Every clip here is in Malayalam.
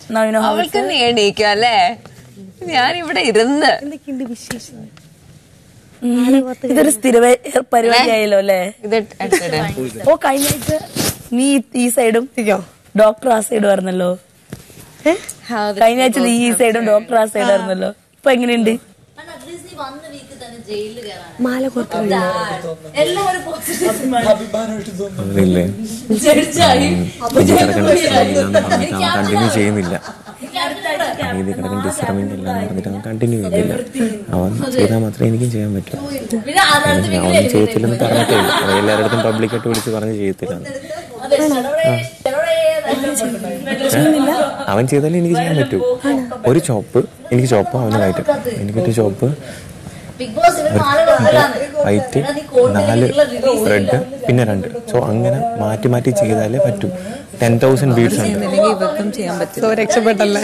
Now you know how അവൾക്ക് നീ എണീക്കും അല്ലേ ഞാൻ ഇവിടെ ഇരുന്ന് എന്തൊക്കെയുണ്ട് വിശേഷം ഇതൊരു സ്ഥിര പരിപാടിയായല്ലോ അല്ലേ ഇത് എടുത്തിട്. ഓ കഴിഞ്ഞ ആഴ്ച നീ ഈ സൈഡും ഡോക്ടർ ആ സൈഡ് പറഞ്ഞല്ലോ കഴിഞ്ഞ ആഴ്ച നീ ഈ സൈഡും ഡോക്ടർ ആ സൈഡ് ആയിരുന്നല്ലോ ഇപ്പൊ എങ്ങനെയുണ്ട് മാല കൊടുത്തില്ല അതില്ലേ ഇത് കിടക്കേണ്ട ഡിസ്റ്റർബിംഗ് പറഞ്ഞിട്ട് അവൻ കണ്ടിന്യൂ ചെയ്യുന്നില്ല ഇത് കിടക്കേണ്ട ഡിസ്റ്റർബിംഗ് ഇല്ല എന്ന് പറഞ്ഞിട്ട് അവൻ കണ്ടിന്യൂ ചെയ്യുന്നില്ല അവൻ ചെയ്താൽ മാത്രമേ എനിക്കും ചെയ്യാൻ പറ്റൂ പിന്നെ അവൻ ചെയ്യത്തില്ലെന്ന് പറഞ്ഞിട്ടേ ഉള്ളൂ. അവൻ എല്ലാവരുടെ അടുത്തും പബ്ലിക്കായിട്ട് വിളിച്ച് പറഞ്ഞ് ചെയ്യത്തില്ല അവൻ ചെയ്താലേ എനിക്ക് ചെയ്യാൻ പറ്റൂ ഒരു ചോപ്പ് എനിക്ക് ചോപ്പ് അവന് വൈറ്റ് എനിക്കൊരു ചോപ്പ് വൈറ്റ് നാല് റെഡ് പിന്നെ രണ്ട് സോ അങ്ങനെ മാറ്റി മാറ്റി ചെയ്താലേ പറ്റൂ ടെൻ തൗസൻഡ് ബീഡ്സ് ഉണ്ട് ഇവക്കും ചെയ്യാൻ പറ്റും സോ രക്ഷപ്പെട്ടല്ലേ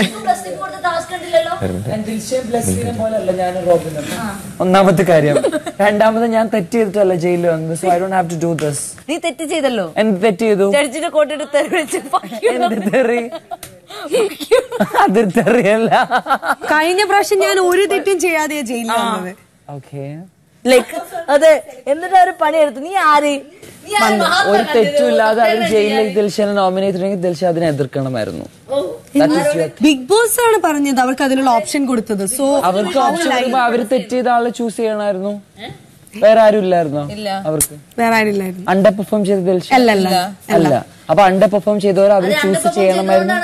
ഒന്നാമത്തെ കാര്യം രണ്ടാമത് ഞാൻ തെറ്റ് ചെയ്തിട്ടല്ല ജയിലിൽ വന്നത് so I don't have to do this നീ തെറ്റ് ചെയ്തല്ലോ എന്ത് തെറ്റ് ചെയ്തു ചർച്ചിന്റെ കോട്ടിട്ട് തെറി വിളിച്ച് fuck you. എന്ത് തെറി അത് തെറിയല്ല കഴിഞ്ഞ പ്രാവശ്യം ഞാൻ ഒരു തെറ്റും ചെയ്യാതെ ജയിലിൽ വന്നത് ഓക്കെ ലൈക്ക് അതെ എന്നിട്ട് അവര് പണിയെടുത്തു നീ ആര് ഒരു തെറ്റുമില്ലാതെ അവർ ജയിലിലേക്ക് ദിൽഷനെ നോമിനേറ്റ് ചെയ്തെങ്കിൽ ദിൽഷ അതിനെ എതിർക്കണമായിരുന്നു That is your- big boss ആണ് പറഞ്ഞത് അവർക്ക് അതിനുള്ള ഓപ്ഷൻ കൊടുത്തത് സോ അവർക്ക് ഓപ്ഷൻ വരുമ്പോ അവര് തെറ്റ് ചെയ്ത ആളെ ചൂസ് ചെയ്യണമായിരുന്നു വേറെ ആരും ഇല്ലായിരുന്നോ അവർക്ക് വേറെ ആരില്ലായിരുന്നു അണ്ടർ പെർഫോം ചെയ്ത ദിൽഷ അല്ല അല്ല അല്ല അപ്പൊ അണ്ടർ പെർഫോം ചെയ്തവർ അവർ ചൂസ് ചെയ്യണമായിരുന്നു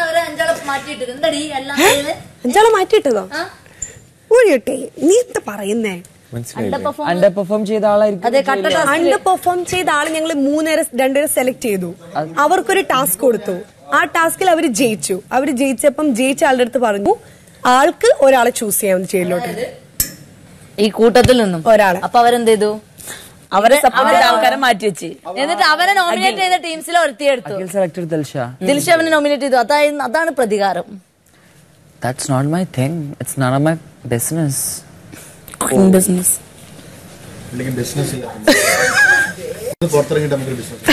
അഞ്ചാളെ മാറ്റിയിട്ടതോ ഒഴിയട്ടെ നീ എന്താ പറയുന്നേ മനസ്സിലായില്ലേ അണ്ടർ പെർഫോം ചെയ്ത ആളായിരിക്കും അണ്ടർ പെർഫോം ചെയ്ത ആള് ഞങ്ങൾ മൂന്നേരം രണ്ടുപേരെ സെലക്ട് ചെയ്തു അവർക്കൊരു ടാസ്ക് കൊടുത്തു ആ ടാസ്കിൽ അവർ ജയിച്ചു അവർ ജയിച്ചപ്പം ജയിച്ച ആളുടെ അടുത്ത് പറഞ്ഞു ആൾക്ക് ഒരാളെ ചൂസ് ചെയ്യാം ജയിലിലോട്ട് ഈ കൂട്ടത്തിൽ നിന്നും ഒരാളെ അപ്പൊ അവരെന്ത് ചെയ്തു അവരെ സപ്പോർട്ട് ചെയ്ത ആൾക്കാരെ മാറ്റി വെച്ച് എന്നിട്ട് അവരെ നോമിനേറ്റ് ചെയ്ത ടീംസിൽ ഒരുത്തിയെടുത്തു അഖിൽ സെലക്ടഡ് ദിൽഷ ദിൽഷ അവനെ നോമിനേറ്റ് ചെയ്തു അതായത് അതാണ് പ്രതികാരം That's not my thing. It's none of my business. Business അല്ലെങ്കിൽ ബിസിനസ് പുറത്തിറങ്ങിയിട്ട് നമുക്കൊരു ബിസിനസ്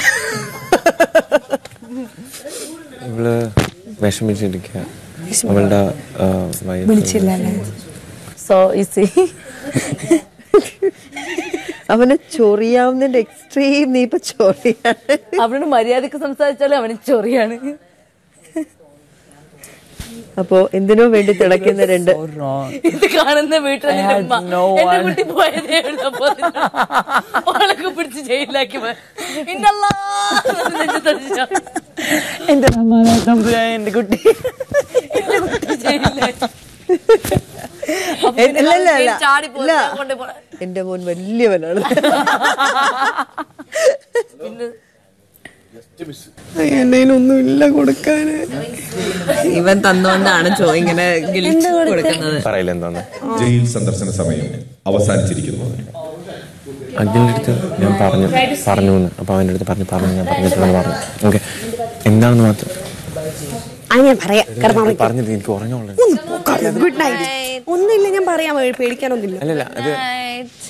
ഇവള് വിഷമിച്ചിരിക്കുക അവളുടെ വൈഫ് സോ ഈസി അവനെ ചൊറിയാവുന്നതിന്റെ എക്സ്ട്രീം നീ ഇപ്പൊ ചൊറിയാണ് അവനോട് മര്യാദക്ക് സംസാരിച്ചാലും അവന് ചൊറിയാണ് അപ്പോ എന്തിനോ വേണ്ടി തിളയ്ക്കുന്ന രണ്ട് So wrong. ഇത് കാണുന്ന വീട്ടിൽ നിന്റെ had ഉമ്മ no എന്റെ one. കുട്ടി പോയതേ ഉള്ളൂ അപ്പൊ ഓളൊക്കെ പിടിച്ച് ജയിലിലാക്കി പോയി. ഇന്നല്ലാ എന്ന് നെഞ്ചത്ത് അടിച്ചു. എന്റെ റഹ്മാനെ, തമ്പുരാനെ, എന്റെ കുട്ടി എന്റെ കുട്ടി ജയിലിലായി. എ- അല്ല അല്ല അല്ല ചാടി പോയി ഇല്ല. കൊണ്ട് പോയി. എന്റെ മോൻ വലിയവനാണ് ഒന്നുമില്ല കൊടുക്കാന് ഇവൻ തന്നോണ്ടാണ് ചോ ഇങ്ങനെ ഗിൽറ്റ് കൊടുക്കുന്നത് പറയില്ല എന്താന്ന് ജയിൽ സന്ദർശന സമയം അവസാനിച്ചിരിക്കുന്നു അഖിലിന്റെ അടുത്ത് ഞാൻ പറഞ്ഞു പറഞ്ഞു എന്ന് അപ്പൊ അവന്റെ അടുത്ത് പറഞ്ഞു പറഞ്ഞു ഞാൻ പറഞ്ഞിട്ടുണ്ടെന്ന് പറഞ്ഞു ഓക്കെ എന്താണെന്ന് മാത്രം ആ ഞാൻ പറയാം കിടന്നാ പറഞ്ഞിട്ട് എനിക്ക് ഉറങ്ങാനുള്ളത് ഗുഡ് നൈറ്റ് ഒന്നുമില്ല ഞാൻ പറയാം പേടിക്കാനൊന്നുമില്ല അല്ലല്ല അത്